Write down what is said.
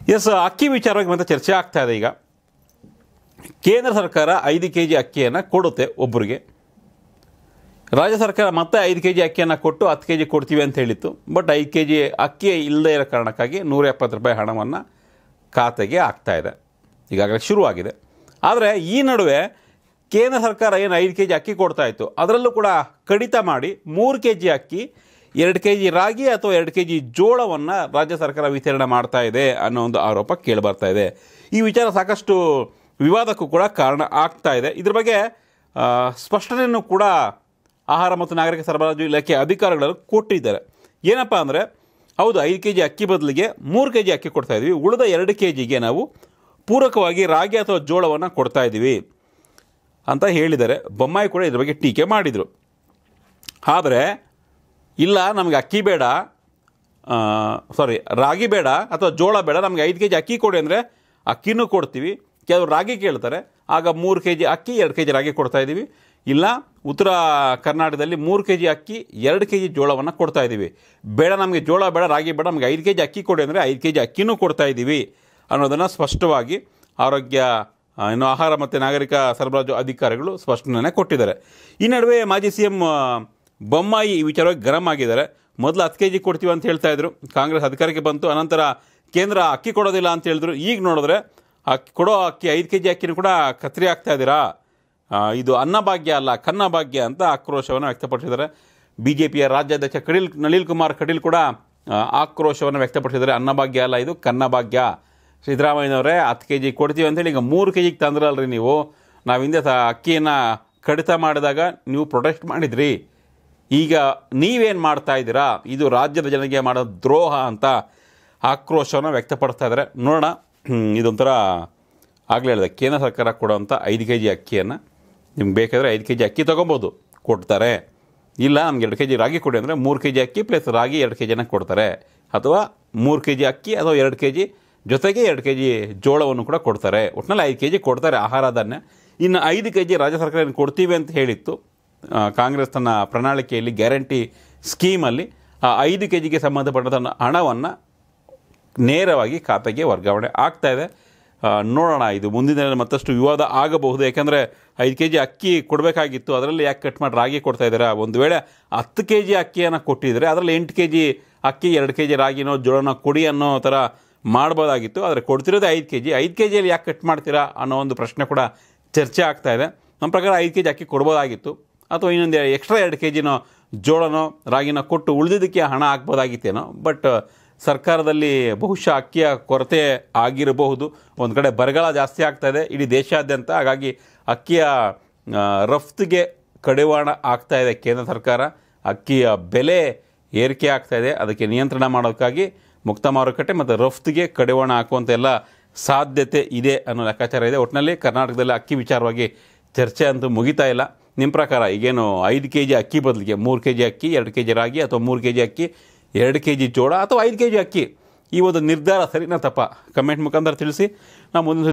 S ಅಕ್ಕಿ ವಿಚಾರವಾಗಿ ಮತ್ತೆ ಚರ್ಚೆ ಆಗ್ತಾ ಇದೆ ಈಗ ಕೇಂದ್ರ ಸರ್ಕಾರ ಐದು ಕೆ ಜಿ ಅಕ್ಕಿಯನ್ನು ಕೊಡುತ್ತೆ ಒಬ್ಬರಿಗೆ ರಾಜ್ಯ ಸರ್ಕಾರ ಮತ್ತೆ ಐದು ಕೆ ಜಿ ಅಕ್ಕಿಯನ್ನು ಕೊಟ್ಟು ಹತ್ತು ಕೆ ಜಿ ಕೊಡ್ತೀವಿ ಅಂತ ಹೇಳಿತ್ತು ಬಟ್ ಐದು ಕೆ ಜಿ ಅಕ್ಕಿ ಇಲ್ಲದೇ ಇರೋ ಕಾರಣಕ್ಕಾಗಿ ನೂರ ಎಪ್ಪತ್ತು ರೂಪಾಯಿ ಹಣವನ್ನು ಖಾತೆಗೆ ಆಗ್ತಾ ಇದೆ ಈಗಾಗಲೇ ಶುರುವಾಗಿದೆ ಆದರೆ ಈ ನಡುವೆ ಕೇಂದ್ರ ಸರ್ಕಾರ ಏನು ಐದು ಕೆ ಜಿ ಅಕ್ಕಿ ಕೊಡ್ತಾ ಇತ್ತು ಅದರಲ್ಲೂ ಕೂಡ ಕಡಿತ ಮಾಡಿ ಮೂರು ಕೆ ಜಿ ಅಕ್ಕಿ ಎರಡು ಕೆ ಜಿ ರಾಗಿ ಅಥವಾ ಎರಡು ಕೆ ಜಿ ಜೋಳವನ್ನು ರಾಜ್ಯ ಸರ್ಕಾರ ವಿತರಣೆ ಮಾಡ್ತಾ ಇದೆ ಅನ್ನೋ ಒಂದು ಆರೋಪ ಕೇಳಿಬರ್ತಾ ಇದೆ ಈ ವಿಚಾರ ಸಾಕಷ್ಟು ವಿವಾದಕ್ಕೂ ಕೂಡ ಕಾರಣ ಆಗ್ತಾ ಇದೆ ಇದ್ರ ಬಗ್ಗೆ ಆ, ಸ್ಪಷ್ಟನೆಯನ್ನು ಕೂಡ ಆಹಾರ ಮತ್ತು ನಾಗರಿಕ ಸರಬರಾಜು ಇಲಾಖೆ ಅಧಿಕಾರಿಗಳು ಕೊಟ್ಟಿದ್ದಾರೆ ಏನಪ್ಪ ಅಂದರೆ ಹೌದು ಐದು ಕೆ ಜಿ ಅಕ್ಕಿ ಬದಲಿಗೆ ಮೂರು ಕೆ ಜಿ ಅಕ್ಕಿ ಕೊಡ್ತಾ ಇದ್ವಿ ಉಳಿದ ಎರಡು ಕೆ ಜಿಗೆ ನಾವು ಪೂರಕವಾಗಿ ರಾಗಿ ಅಥವಾ ಜೋಳವನ್ನು ಕೊಡ್ತಾ ಇದ್ದೀವಿ ಅಂತ ಹೇಳಿದ್ದಾರೆ ಬೊಮ್ಮಾಯಿ ಕೂಡ ಇದ್ರ ಬಗ್ಗೆ ಟೀಕೆ ಮಾಡಿದರು ಆದರೆ ಇಲ್ಲ ನಮಗೆ ಅಕ್ಕಿ ಬೇಡ ಸಾರಿ ರಾಗಿ ಬೇಡ ಅಥವಾ ಜೋಳ ಬೇಡ ನಮಗೆ ಐದು ಕೆ ಜಿ ಅಕ್ಕಿ ಕೊಡಿ ಅಂದರೆ ಅಕ್ಕಿನೂ ಕೊಡ್ತೀವಿ ಕೆಲವರು ರಾಗಿ ಕೇಳ್ತಾರೆ ಆಗ ಮೂರು ಕೆ ಜಿ ಅಕ್ಕಿ ಎರಡು ಕೆ ಜಿ ರಾಗಿ ಕೊಡ್ತಾ ಇದ್ದೀವಿ ಇಲ್ಲ ಉತ್ತರ ಕರ್ನಾಟಕದಲ್ಲಿ ಮೂರು ಕೆ ಜಿ ಅಕ್ಕಿ ಎರಡು ಕೆ ಜಿ ಜೋಳವನ್ನು ಕೊಡ್ತಾ ಇದ್ದೀವಿ ಬೇಡ ನಮಗೆ ಜೋಳ ಬೇಡ ರಾಗಿ ಬೇಡ ನಮಗೆ ಐದು ಕೆ ಜಿ ಅಕ್ಕಿ ಕೊಡಿ ಅಂದರೆ ಐದು ಕೆ ಜಿ ಅಕ್ಕಿನೂ ಕೊಡ್ತಾ ಇದ್ದೀವಿ ಅನ್ನೋದನ್ನು ಸ್ಪಷ್ಟವಾಗಿ ಆರೋಗ್ಯ ಆ, ಇನ್ನು ಆಹಾರ ಮತ್ತು ನಾಗರಿಕ ಸರಬರಾಜು ಅಧಿಕಾರಿಗಳು ಸ್ಪಷ್ಟನೆ ಕೊಟ್ಟಿದ್ದಾರೆ ಈ ನಡುವೆ ಮಾಜಿ ಸಿ ಎಂ ಬೊಮ್ಮಾಯಿ ಈ ವಿಚಾರವಾಗಿ ಗರಂ ಆಗಿದ್ದಾರೆ ಮೊದಲು ಹತ್ತು ಕೆ ಜಿ ಕೊಡ್ತೀವಿ ಅಂತ ಹೇಳ್ತಾ ಇದ್ರು ಕಾಂಗ್ರೆಸ್ ಅಧಿಕಾರಕ್ಕೆ ಬಂತು ಅನಂತರ ಕೇಂದ್ರ ಅಕ್ಕಿ ಕೊಡೋದಿಲ್ಲ ಅಂತ ಹೇಳಿದ್ರು ಈಗ ನೋಡಿದ್ರೆ ಅಕ್ಕಿ ಕೊಡೋ ಅಕ್ಕಿ ಐದು ಕೆ ಜಿ ಅಕ್ಕಿನೂ ಕೂಡ ಕತ್ರಿ ಆಗ್ತಾ ಇದ್ದೀರಾ ಆ, ಇದು ಅನ್ನಭಾಗ್ಯ ಅಲ್ಲ ಕನ್ನ ಭಾಗ್ಯ ಅಂತ ಆಕ್ರೋಶವನ್ನು ವ್ಯಕ್ತಪಡಿಸಿದ್ದಾರೆ ಬಿ ಜೆ ಪಿಯ ರಾಜ್ಯಾಧ್ಯಕ್ಷ ಕಡಿಲ್ ನಳಿಲ್ ಕುಮಾರ್ ಕಟೀಲ್ ಕೂಡ ಆ, ಆಕ್ರೋಶವನ್ನು ವ್ಯಕ್ತಪಡಿಸಿದ್ದಾರೆ ಅನ್ನಭಾಗ್ಯ ಅಲ್ಲ ಇದು ಕನ್ನ ಭಾಗ್ಯ ಸಿದ್ದರಾಮಯ್ಯನವರೇ ಹತ್ತು ಕೆ ಜಿ ಕೊಡ್ತೀವಿ ಅಂತೇಳಿ ಈಗ ಮೂರು ಕೆ ಜಿಗೆ ತಂದ್ರಲ್ರಿ ನೀವು ನಾವು ಹಿಂದೆ ಸ ಅಕ್ಕಿಯನ್ನು ಕಡಿತ ಮಾಡಿದಾಗ ನೀವು ಪ್ರೊಟೆಸ್ಟ್ ಮಾಡಿದ್ರಿ ಈಗ ನೀವೇನು ಮಾಡ್ತಾ ಇದ್ದೀರಾ ಇದು ರಾಜ್ಯದ ಜನರಿಗೆ ಮಾಡೋ ದ್ರೋಹ ಅಂತ ಆಕ್ರೋಶವನ್ನು ವ್ಯಕ್ತಪಡಿಸ್ತಾ ಇದ್ದಾರೆ ನೋಡೋಣ ಹ್ಮ್, ಇದೊಂಥರ ಆಗಲೇ ಹೇಳಿದೆ ಕೇಂದ್ರ ಸರ್ಕಾರ ಕೊಡೋವಂಥ ಐದು ಕೆ ಜಿ ಅಕ್ಕಿಯನ್ನು ನಿಮ್ಗೆ ಬೇಕಾದರೆ ಐದು ಕೆ ಜಿ ಅಕ್ಕಿ ತೊಗೊಬೋದು ಕೊಡ್ತಾರೆ ಇಲ್ಲ ನಮ್ಗೆ ಎರಡು ಕೆ ಜಿ ರಾಗಿ ಕೊಡಿ ಅಂದರೆ ಮೂರು ಕೆ ಜಿ ಅಕ್ಕಿ ಪ್ಲಸ್ ರಾಗಿ ಎರಡು ಕೆ ಜಿನ ಕೊಡ್ತಾರೆ ಅಥವಾ ಮೂರು ಕೆ ಜಿ ಅಕ್ಕಿ ಅಥವಾ ಎರಡು ಕೆ ಜಿ ಜೊತೆಗೆ ಎರಡು ಕೆ ಜಿ ಜೋಳವನ್ನು ಕೂಡ ಕೊಡ್ತಾರೆ ಒಟ್ಟಿನಲ್ಲಿ ಐದು ಕೆ ಜಿ ಕೊಡ್ತಾರೆ ಆಹಾರ ಧಾನ್ಯ ಇನ್ನು ಐದು ಕೆ ಜಿ ರಾಜ್ಯ ಸರ್ಕಾರ ಏನು ಕೊಡ್ತೀವಿ ಅಂತ ಹೇಳಿತ್ತು ಆ, ಕಾಂಗ್ರೆಸ್ ತನ್ನ ಪ್ರಣಾಳಿಕೆಯಲ್ಲಿ ಗ್ಯಾರಂಟಿ ಸ್ಕೀಮಲ್ಲಿ ಆ ಐದು ಕೆ ಜಿಗೆ ಸಂಬಂಧಪಟ್ಟಂಥ ಹಣವನ್ನು ನೇರವಾಗಿ ಖಾತೆಗೆ ವರ್ಗಾವಣೆ ಆಗ್ತಾ ಇದೆ ಆ, ನೋಡೋಣ ಇದು ಮುಂದಿನ ದಿನ ಮತ್ತಷ್ಟು ವಿವಾದ ಆಗಬಹುದು ಯಾಕಂದರೆ ಐದು ಕೆ ಜಿ ಅಕ್ಕಿ ಕೊಡಬೇಕಾಗಿತ್ತು ಅದರಲ್ಲಿ ಯಾಕೆ ಕಟ್ ಮಾಡಿ ರಾಗಿ ಕೊಡ್ತಾ ಇದ್ದೀರಾ ಒಂದು ವೇಳೆ ಹತ್ತು ಕೆ ಜಿ ಅಕ್ಕಿಯನ್ನು ಕೊಟ್ಟಿದ್ರೆ ಅದರಲ್ಲಿ ಎಂಟು ಕೆ ಜಿ ಅಕ್ಕಿ ಎರಡು ಕೆ ಜಿ ರಾಗಿನೋ ಜೋಳನೋ ಕೊಡಿ ಅನ್ನೋ ಥರ ಮಾಡ್ಬೋದಾಗಿತ್ತು ಆದರೆ ಕೊಡ್ತಿರೋದೇ ಐದು ಕೆ ಜಿ ಐದು ಕೆ ಜಿಯಲ್ಲಿ ಯಾಕೆ ಕಟ್ ಮಾಡ್ತೀರಾ ಅನ್ನೋ ಒಂದು ಪ್ರಶ್ನೆ ಕೂಡ ಚರ್ಚೆ ಆಗ್ತಾ ಇದೆ ನಮ್ಮ ಪ್ರಕಾರ ಐದು ಕೆ ಜಿ ಅಕ್ಕಿ ಕೊಡ್ಬೋದಾಗಿತ್ತು ಅಥವಾ ಇನ್ನೊಂದು ಎಕ್ಸ್ಟ್ರಾ ಎರಡು ಕೆ ಜಿನೋ ಜೋಳನೋ ರಾಗಿನೋ ಕೊಟ್ಟು ಉಳಿದಿದ್ದಕ್ಕೆ ಹಣ ಹಾಕ್ಬೋದಾಗಿತ್ತೇನೋ ಬಟ್ ಸರ್ಕಾರದಲ್ಲಿ ಬಹುಶಃ ಅಕ್ಕಿಯ ಕೊರತೆ ಆಗಿರಬಹುದು ಒಂದು ಕಡೆ ಬರಗಾಲ ಜಾಸ್ತಿ ಆಗ್ತಾ ಇದೆ ಇಡೀ ದೇಶಾದ್ಯಂತ ಹಾಗಾಗಿ ಅಕ್ಕಿಯ ಆ, ರಫ್ತಿಗೆ ಕಡಿವಾಣ ಆಗ್ತಾ ಇದೆ ಕೇಂದ್ರ ಸರ್ಕಾರ ಅಕ್ಕಿಯ ಬೆಲೆ ಏರಿಕೆ ಆಗ್ತಾ ಇದೆ ಅದಕ್ಕೆ ನಿಯಂತ್ರಣ ಮಾಡೋಕ್ಕಾಗಿ ಮುಕ್ತ ಮಾರುಕಟ್ಟೆ ಮತ್ತು ರಫ್ತಿಗೆ ಕಡಿವಾಣ ಹಾಕುವಂಥ ಎಲ್ಲ ಸಾಧ್ಯತೆ ಇದೆ ಅನ್ನೋ ಲೆಕ್ಕಾಚಾರ ಇದೆ ಒಟ್ಟಿನಲ್ಲಿ ಕರ್ನಾಟಕದಲ್ಲಿ ಅಕ್ಕಿ ವಿಚಾರವಾಗಿ ಚರ್ಚೆ ಅಂತೂ ಮುಗಿತಾ ಇಲ್ಲ ನಿಮ್ಮ ಪ್ರಕಾರ ಈಗೇನು ಐದು ಕೆ ಜಿ ಅಕ್ಕಿ ಬದಲಿಗೆ ಮೂರು ಕೆ ಜಿ ಅಕ್ಕಿ ಎರಡು ಕೆ ಜಿ ರಾಗಿ ಅಥವಾ ಮೂರು ಕೆ ಜಿ ಅಕ್ಕಿ ಎರಡು ಕೆ ಜಿ ಜೋಳ ಅಥವಾ ಐದು ಕೆ ಜಿ ಅಕ್ಕಿ ಈ ಒಂದು ನಿರ್ಧಾರ ಸರಿನಾ ತಪ್ಪ ಕಮೆಂಟ್ ಮುಖಾಂತರ ತಿಳಿಸಿ ನಾವು ಮುಂದಿನ